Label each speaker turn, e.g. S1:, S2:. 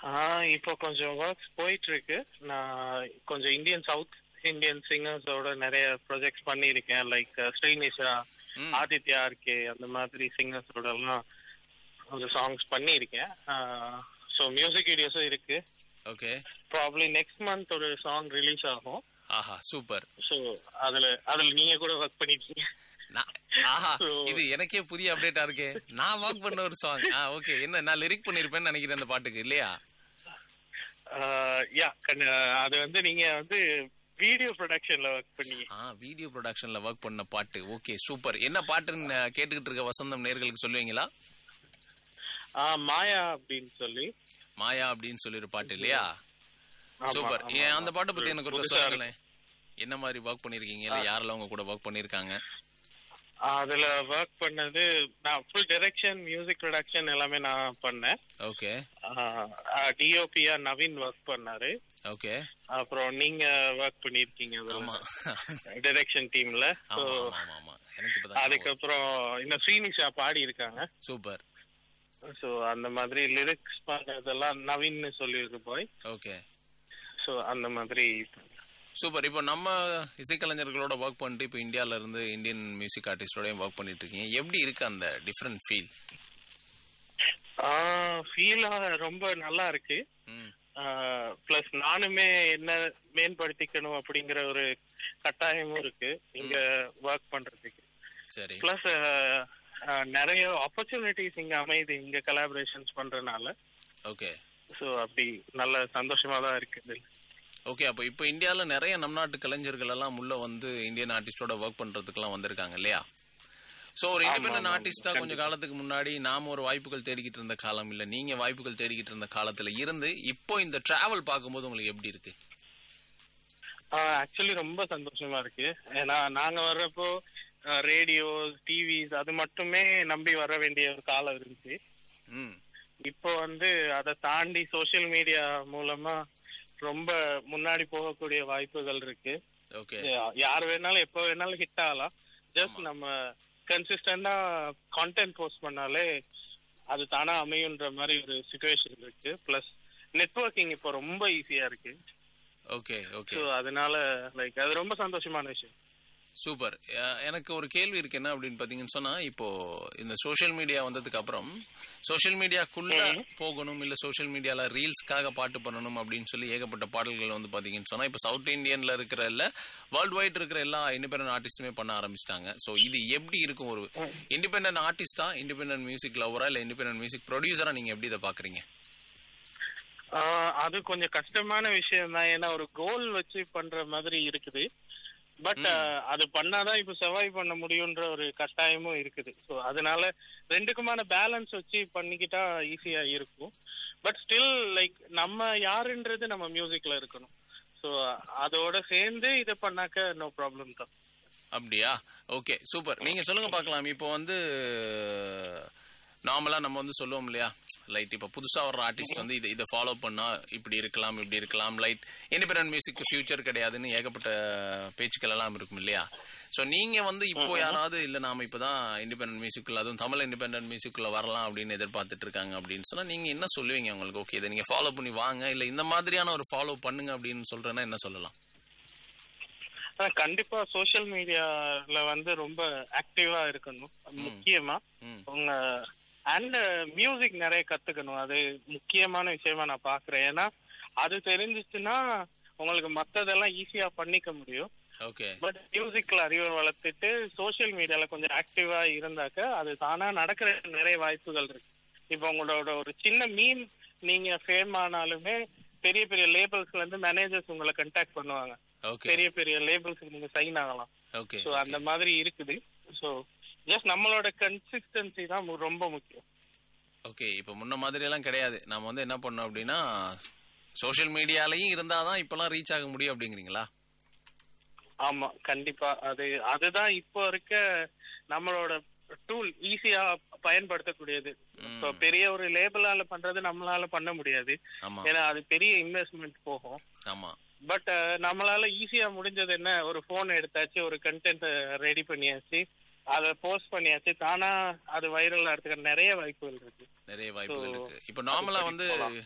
S1: ஆஹ் இப்போ கொஞ்சம் ஒர்க்ஸ் போயிட்டு இருக்கு நான் கொஞ்சம் இந்தியன் சவுத் இந்தியன் சிங்கர்ஸோட நிறைய ப்ரொஜெக்ட்ஸ் பண்ணியிருக்கேன் லைக் ஸ்ரீனிஷா
S2: ம்.
S1: ஆதித்யா ஆர்கே அந்த மாதிரி சிங்கர்ஸோட எல்லாம் கொஞ்சம் சாங்ஸ் பண்ணியிருக்கேன் ஸோ மியூசிக் வீடியோஸும் இருக்கு
S2: ஓகே
S1: ப்ராப்ளி நெக்ஸ்ட் மந்த் ஒரு சாங் ரிலீஸ் ஆகும்
S2: ஆஹா சூப்பர்
S1: ஸோ அதுல அதுல நீங்க கூட ஒர்க் பண்ணிருக்கீங்க
S2: நான் ஆஹா
S1: So-
S2: இது எனக்கே புதிய அப்டேட்டா இருக்கே நான் ஒர்க் பண்ண ஒரு சாங் ஆ ஓகே என்ன நான் லிரிக் பண்ணிருப்பேன்னு நினைக்கிறேன் அந்த பாட்டுக்கு இல்லையா
S1: யா அது வந்து நீங்க வந்து வீடியோ ப்ரொடக்ஷன்ல ஒர்க் பண்ணி
S2: ஆ வீடியோ ப்ரொடக்ஷன்ல ஒர்க் பண்ண பாட்டு ஓகே சூப்பர் என்ன பாட்டுன்னு அஹ், கேட்டுக்கிட்டு இருக்க வசந்தம் நேர்களுக்கு சொல்லுவீங்களா
S1: ஆஹ் மாயா அப்படின்னு சொல்லி
S2: மாயா அப்படின்னு சொல்லி ஒரு பாட்டு இல்லையா
S1: ஆமா,
S2: சூப்பர்
S1: ஆமா,
S2: ஏன்
S1: ஆமா.
S2: அந்த பாட்டை பத்தி எனக்கு ஒரு
S1: புதுசா
S2: சொல்லுங்களேன் என்ன மாதிரி ஒர்க் பண்ணிருக்கீங்க இல்ல யாரெல்லாம் உங்க கூட ஒர்க் பண்ணிருக்காங்க
S1: அதுல ஒர்க் பண்ணது நான் ஃபுல் டைரக்ஷன் மியூசிக் ப்ரொடக்ஷன் எல்லாமே நான் பண்ணேன்
S2: ஓகே
S1: டிஓபியா நவீன் ஒர்க் பண்ணாரு
S2: ஓகே
S1: அப்புறம் நீங்க ஒர்க் பண்ணிருக்கீங்க
S2: ஆமா
S1: டைரக்ஷன் டீம்ல ஸோ
S2: ஆமா ஆமா ஆமா ஆமா எனக்கு இப்பதான்
S1: அதுக்கப்புறம் இன்னும் ஸ்ரீனிஷா பாடி இருக்காங்க
S2: சூப்பர்
S1: ஸோ அந்த மாதிரி லிரிக்ஸ் பண்ணதெல்லாம் நவீன்னு சொல்லியிருக்கு பாய்
S2: ஓகே
S1: ஸோ அந்த மாதிரி
S2: சூப்பர் இப்போ நம்ம இசைக்கலைஞர்களோட ஒர்க் பண்ணிட்டு இப்போ இந்தியால இருந்து இந்தியன் மியூசிக் ஆர்டிஸ்டோடய ஒர்க் பண்ணிட்டு இருக்கீங்க எப்படி இருக்கு அந்த டிஃப்ரெண்ட் ஃபீல்
S1: ஃபீலா ரொம்ப நல்லா இருக்கு
S2: ம்
S1: பிளஸ் நானுமே என்ன மேம்படுத்திக்கணும் அப்படிங்கிற ஒரு கட்டாயமும் இருக்கு இங்க ஒர்க் பண்றதுக்கு
S2: சரி
S1: பிளஸ் நிறைய ஆப்பர்ச்சுனிட்டிஸ் இங்க அமையுது இங்க கலாபரேஷன்ஸ் பண்றதுனால
S2: ஓகே
S1: ஸோ அப்படி நல்ல சந்தோஷமா தான் இருக்குது
S2: ஓகே அப்போ இப்போ இந்தியாவில் நிறைய நம் நாட்டு கலைஞர்கள் எல்லாம் உள்ள வந்து இந்தியன் ஆர்டிஸ்டோட ஒர்க் பண்றதுக்குலாம் வந்திருக்காங்க இல்லையா ஸோ ஒரு இண்டிபெண்டன்ட் ஆர்டிஸ்டா கொஞ்ச காலத்துக்கு முன்னாடி நாம ஒரு வாய்ப்புகள் தேடிக்கிட்டு இருந்த காலம் இல்ல நீங்க வாய்ப்புகள் தேடிக்கிட்டு இருந்த காலத்துல இருந்து இப்போ இந்த டிராவல் பார்க்கும்போது உங்களுக்கு எப்படி இருக்கு
S1: ஆக்சுவலி ரொம்ப சந்தோஷமா இருக்கு ஏன்னா நாங்க வர்றப்போ ரேடியோ டிவிஸ் அது மட்டுமே நம்பி வர வேண்டிய ஒரு காலம் இருந்துச்சு
S2: ம்
S1: இப்போ வந்து அதை தாண்டி சோஷியல் மீடியா மூலமா ரொம்ப முன்னாடி போகக்கூடிய வாய்ப்புகள் இருக்கு
S2: ஓகே
S1: யார் வேணாலும் எப்போ வேணாலும் ஹிட் ஆகலாம் ஜஸ்ட் நம்ம கன்சிஸ்டண்டா கான்டென்ட் போஸ்ட் பண்ணாலே அது தானா அமையுன்ற மாதிரி ஒரு சுச்சுவேஷன் இருக்கு பிளஸ் நெட்வொர்க்கிங் இப்போ ரொம்ப ஈஸியா இருக்கு
S2: ஓகே ஓகே
S1: ஸோ அதனால லைக் அது ரொம்ப சந்தோஷமான விஷயம்
S2: சூப்பர் அஹ் எனக்கு ஒரு கேள்வி இருக்கு என்ன அப்படின்னு பாத்தீங்கன்னு சொன்னா இப்போ இந்த சோஷியல் மீடியா வந்ததுக்கு அப்புறம் சோஷியல் மீடியாக்குள்ள போகணும் இல்ல சோஷியல் மீடியால ரீல்ஸ்க்காக பாட்டு பண்ணணும் அப்படின்னு சொல்லி ஏகப்பட்ட பாடல்கள் வந்து பாத்தீங்கன்னு சொன்னா இப்போ சவுத் இந்தியன்ல இருக்கிற இல்ல வேர்ல்டு வைட் இருக்கிற எல்லா இண்டிபெண்டன்ட் ஆர்டிஸ்டுமே பண்ண ஆரம்பிச்சிட்டாங்க ஸோ இது எப்படி இருக்கும் ஒரு இண்டிபெண்டன்ட் ஆர்டிஸ்டா இண்டிபெண்டன்ட் மியூசிக் லவரா இல்ல இண்டிபெண்டன்ட் மியூசிக் ப்ரொடியூசரா நீங்க எப்படி இதை பாக்குறீங்க
S1: ஆஹ் அது கொஞ்சம் கஷ்டமான விஷயம் தான் ஏன்னா ஒரு கோல் வச்சு பண்ற மாதிரி இருக்குது பட் அது பண்ணாதான் இப்ப சர்வை பண்ண முடியுன்ற ஒரு கட்டாயமும் இருக்குது ஸோ அதனால ரெண்டுக்குமான பேலன்ஸ் வச்சு பண்ணிக்கிட்டா ஈஸியா இருக்கும் பட் ஸ்டில் லைக் நம்ம யாருன்றது நம்ம மியூசிக்ல இருக்கணும் ஸோ அதோட சேர்ந்து இதை பண்ணாக்க நோ ப்ராப்ளம் தான்
S2: அப்படியா ஓகே சூப்பர் நீங்க சொல்லுங்க பார்க்கலாம் இப்போ வந்து நார்மலா நம்ம வந்து சொல்லுவோம் இல்லையா லைட் இப்போ புதுசா வர்ற ஆர்டிஸ்ட் வந்து இதை இதை ஃபாலோ பண்ணா இப்படி இருக்கலாம் இப்படி இருக்கலாம் லைட் இண்டிபெண்டன்ட் மியூசிக் ஃபியூச்சர் கிடையாதுன்னு ஏகப்பட்ட பேச்சுக்கள் எல்லாம் இருக்கும் இல்லையா ஸோ நீங்க வந்து இப்போ யாராவது இல்ல நாம இப்பதான் இண்டிபெண்டன்ட் மியூசிக்குள்ள அதுவும் தமிழ் இண்டிபெண்டன்ட் மியூசிக்குள்ள வரலாம் அப்படின்னு எதிர்பார்த்துட்டு இருக்காங்க அப்படின்னு சொன்னா நீங்க என்ன சொல்லுவீங்க உங்களுக்கு ஓகே இதை நீங்க ஃபாலோ பண்ணி வாங்க இல்ல இந்த மாதிரியான ஒரு ஃபாலோ பண்ணுங்க அப்படின்னு சொல்றேன்னா என்ன சொல்லலாம்
S1: ஆனா கண்டிப்பா சோஷியல் மீடியால வந்து ரொம்ப ஆக்டிவா இருக்கணும் முக்கியமா
S2: ம்.
S1: உங்க அண்ட் மியூசிக் நிறைய கத்துக்கணும் அது முக்கியமான விஷயமா நான் பாக்குறேன் ஏன்னா அது தெரிஞ்சிச்சுன்னா உங்களுக்கு மத்ததெல்லாம் ஈஸியா பண்ணிக்க முடியும்
S2: ஓகே
S1: பட் மியூசிக்ல அறிவை வளர்த்துட்டு சோஷியல் மீடியால கொஞ்சம் ஆக்டிவா இருந்தாக்க அது தானா நடக்கிற நிறைய வாய்ப்புகள் இருக்கு இப்போ உங்களோட ஒரு சின்ன மீன் நீங்க ஃபேம் ஆனாலுமே பெரிய பெரிய லேபிள்ஸ்ல இருந்து மேனேஜர்ஸ் உங்களை கண்டாக்ட் பண்ணுவாங்க
S2: ஓகே
S1: பெரிய பெரிய லேபிள்ஸ்க்கு நீங்க சைன் ஆகலாம்
S2: ஓகே
S1: சோ அந்த மாதிரி இருக்குது சோ ஜஸ்ட் நம்மளோட கன்சிஸ்டன்சி தான் மு- ரொம்ப முக்கியம்
S2: ஓகே இப்போ முன்ன மாதிரி எல்லாம் கிடையாது நாம வந்து என்ன பண்ணோம் அப்படின்னா சோஷியல் மீடியாலயும் இருந்தாதான் இப்பெல்லாம் ரீச் ஆக முடியும் அப்படிங்கிறீங்களா
S1: ஆமா கண்டிப்பா அது அதுதான் இப்போ இருக்க நம்மளோட டூல் ஈஸியா பயன்படுத்தக்கூடியது இப்போ பெரிய ஒரு லேபிளால பண்றது நம்மளால பண்ண முடியாது
S2: ஆமா
S1: ஏன்னா அது பெரிய இன்வெஸ்ட்மெண்ட் போகும்
S2: ஆமா
S1: பட் நம்மளால ஈஸியா முடிஞ்சது என்ன ஒரு போன் எடுத்தாச்சு ஒரு கண்டென்ட் ரெடி பண்ணியாச்சு அதை போஸ்ட் பண்ணியாச்சு தானா அது வைரல் ஆகிறதுக்கு நிறைய வாய்ப்புகள் இருக்கு
S2: நிறைய வாய்ப்புகள்
S1: So,
S2: இருக்கு இப்போ நார்மலா வந்து
S1: போலாம்.